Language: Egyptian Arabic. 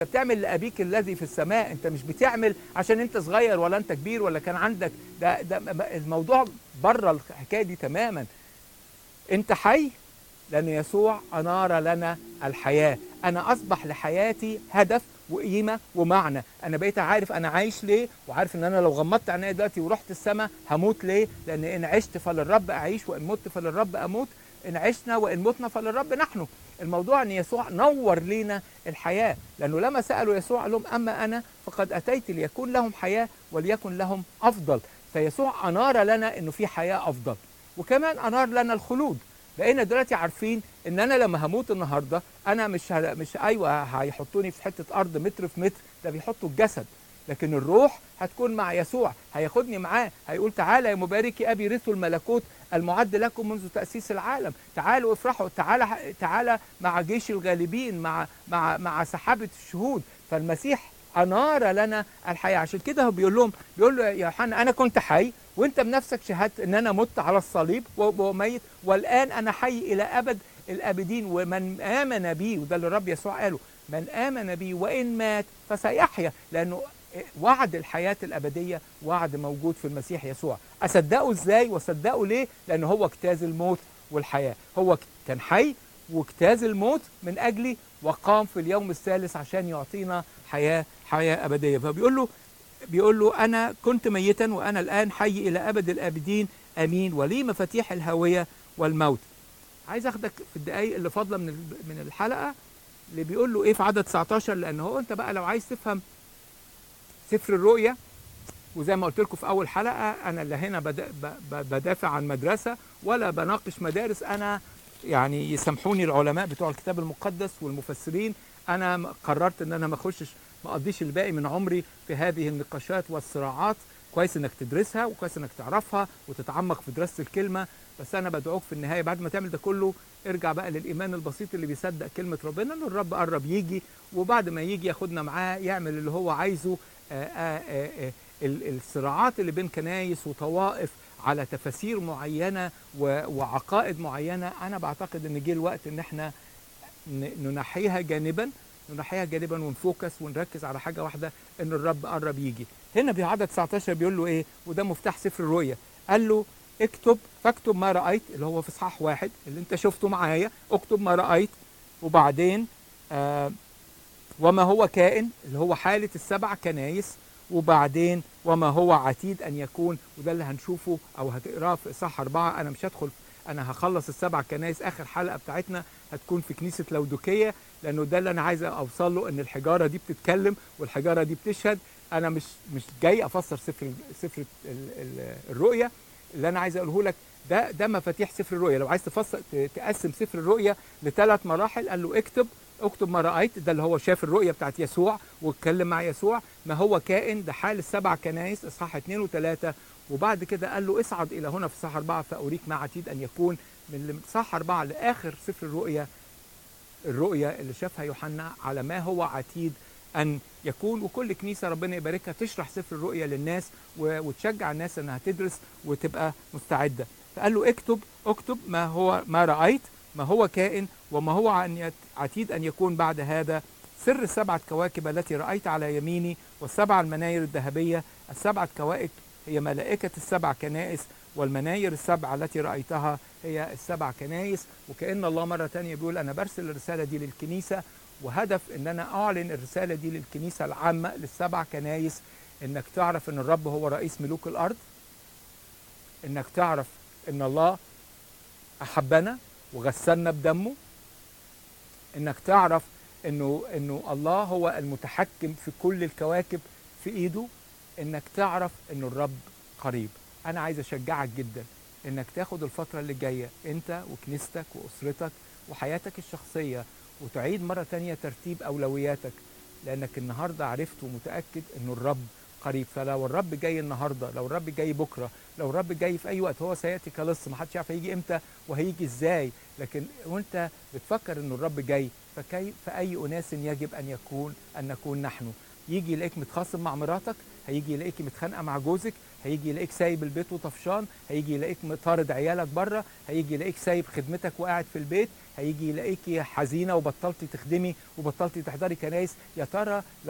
بتعمل لابيك الذي في السماء انت مش بتعمل عشان انت صغير ولا انت كبير ولا كان عندك ده ده الموضوع بره الحكايه دي تماما انت حي لان يسوع انار لنا الحياه انا اصبح لحياتي هدف وقيمه ومعنى انا بقيت عارف انا عايش ليه وعارف ان انا لو غمضت عينيا دلوقتي ورحت السماء هموت ليه لان ان عشت فللرب اعيش وان مت فللرب اموت ان عشنا وان متنا فللرب نحن الموضوع ان يسوع نور لينا الحياه لانه لما سالوا يسوع قال لهم اما انا فقد اتيت ليكون لهم حياه وليكن لهم افضل فيسوع انار لنا انه في حياه افضل وكمان انار لنا الخلود بقينا دلوقتي عارفين ان انا لما هموت النهارده انا مش ه... مش ايوه هيحطوني في حته ارض متر في متر ده بيحطوا الجسد لكن الروح هتكون مع يسوع هياخدني معاه هيقول تعالى يا مباركي ابي رثوا الملكوت المعد لكم منذ تاسيس العالم تعالوا افرحوا تعالى تعالى مع جيش الغالبين مع مع مع سحابه الشهود فالمسيح انار لنا الحياه عشان كده هو بيقول لهم بيقول له يا يوحنا انا كنت حي وانت بنفسك شهدت ان انا مت على الصليب وميت والان انا حي الى ابد الابدين ومن امن بي وده اللي الرب يسوع قاله من امن بي وان مات فسيحيا لانه وعد الحياة الأبدية وعد موجود في المسيح يسوع أصدقه إزاي وصدقه ليه لأنه هو اجتاز الموت والحياة هو كان حي واجتاز الموت من أجلي وقام في اليوم الثالث عشان يعطينا حياة حياة أبدية فبيقول له بيقول له أنا كنت ميتا وأنا الآن حي إلى أبد الآبدين أمين ولي مفاتيح الهوية والموت عايز أخدك في الدقايق اللي فاضلة من من الحلقة اللي بيقول له إيه في عدد 19 لأن هو أنت بقى لو عايز تفهم سفر الرؤيا وزي ما قلت لكم في اول حلقه انا لا هنا بدافع عن مدرسه ولا بناقش مدارس انا يعني يسامحوني العلماء بتوع الكتاب المقدس والمفسرين انا قررت ان انا ما اخشش ما اقضيش الباقي من عمري في هذه النقاشات والصراعات كويس انك تدرسها وكويس انك تعرفها وتتعمق في دراسه الكلمه بس انا بدعوك في النهايه بعد ما تعمل ده كله ارجع بقى للايمان البسيط اللي بيصدق كلمه ربنا ان الرب قرب يجي وبعد ما يجي ياخدنا معاه يعمل اللي هو عايزه آآ آآ الصراعات اللي بين كنايس وطوائف على تفاسير معينه وعقائد معينه انا بعتقد ان جه الوقت ان احنا ننحيها جانبا ننحيها جانبا ونفوكس ونركز على حاجه واحده ان الرب قرب يجي هنا في عدد 19 بيقول له ايه وده مفتاح سفر الرؤيا قال له اكتب فاكتب ما رايت اللي هو في اصحاح واحد اللي انت شفته معايا اكتب ما رايت وبعدين آه وما هو كائن اللي هو حالة السبع كنايس وبعدين وما هو عتيد أن يكون وده اللي هنشوفه أو هتقراه في إصحاح أربعة أنا مش هدخل أنا هخلص السبع كنايس آخر حلقة بتاعتنا هتكون في كنيسة لودوكية لأنه ده اللي أنا عايز أوصل له إن الحجارة دي بتتكلم والحجارة دي بتشهد أنا مش مش جاي أفسر سفر سفر الرؤية اللي أنا عايز أقوله لك ده ده مفاتيح سفر الرؤيا لو عايز تفسر تقسم سفر الرؤيا لثلاث مراحل قال له اكتب اكتب ما رايت ده اللي هو شاف الرؤيه بتاعت يسوع واتكلم مع يسوع ما هو كائن ده حال السبع كنايس اصحاح اثنين وثلاثه وبعد كده قال له اصعد الى هنا في اصحاح اربعه فاريك ما عتيد ان يكون من اصحاح اربعه لاخر سفر الرؤيا الرؤيه اللي شافها يوحنا على ما هو عتيد ان يكون وكل كنيسه ربنا يباركها تشرح سفر الرؤيا للناس وتشجع الناس انها تدرس وتبقى مستعده فقال له اكتب اكتب ما هو ما رايت ما هو كائن وما هو عتيد أن يكون بعد هذا سر السبعة كواكب التي رأيت على يميني والسبع المناير الذهبية السبعة كواكب هي ملائكة السبع كنائس والمناير السبع التي رأيتها هي السبع كنائس وكأن الله مرة تانية بيقول أنا برسل الرسالة دي للكنيسة وهدف ان انا اعلن الرساله دي للكنيسه العامه للسبع كنايس انك تعرف ان الرب هو رئيس ملوك الارض انك تعرف ان الله احبنا وغسلنا بدمه انك تعرف انه انه الله هو المتحكم في كل الكواكب في ايده انك تعرف انه الرب قريب انا عايز اشجعك جدا انك تاخد الفتره اللي جايه انت وكنيستك واسرتك وحياتك الشخصيه وتعيد مره تانية ترتيب اولوياتك لانك النهارده عرفت ومتاكد انه الرب قريب فلو الرب جاي النهارده لو الرب جاي بكره لو الرب جاي في اي وقت هو سياتي كلص ما حدش يعرف هيجي امتى وهيجي ازاي لكن وانت بتفكر انه الرب جاي فكيف فاي اناس يجب ان يكون ان نكون نحن يجي يلاقيك متخاصم مع مراتك هيجي يلاقيك متخانقه مع جوزك هيجي يلاقيك سايب البيت وطفشان هيجي يلاقيك طارد عيالك بره هيجي يلاقيك سايب خدمتك وقاعد في البيت هيجي يلاقيك حزينه وبطلتي تخدمي وبطلتي تحضري كنايس يا ترى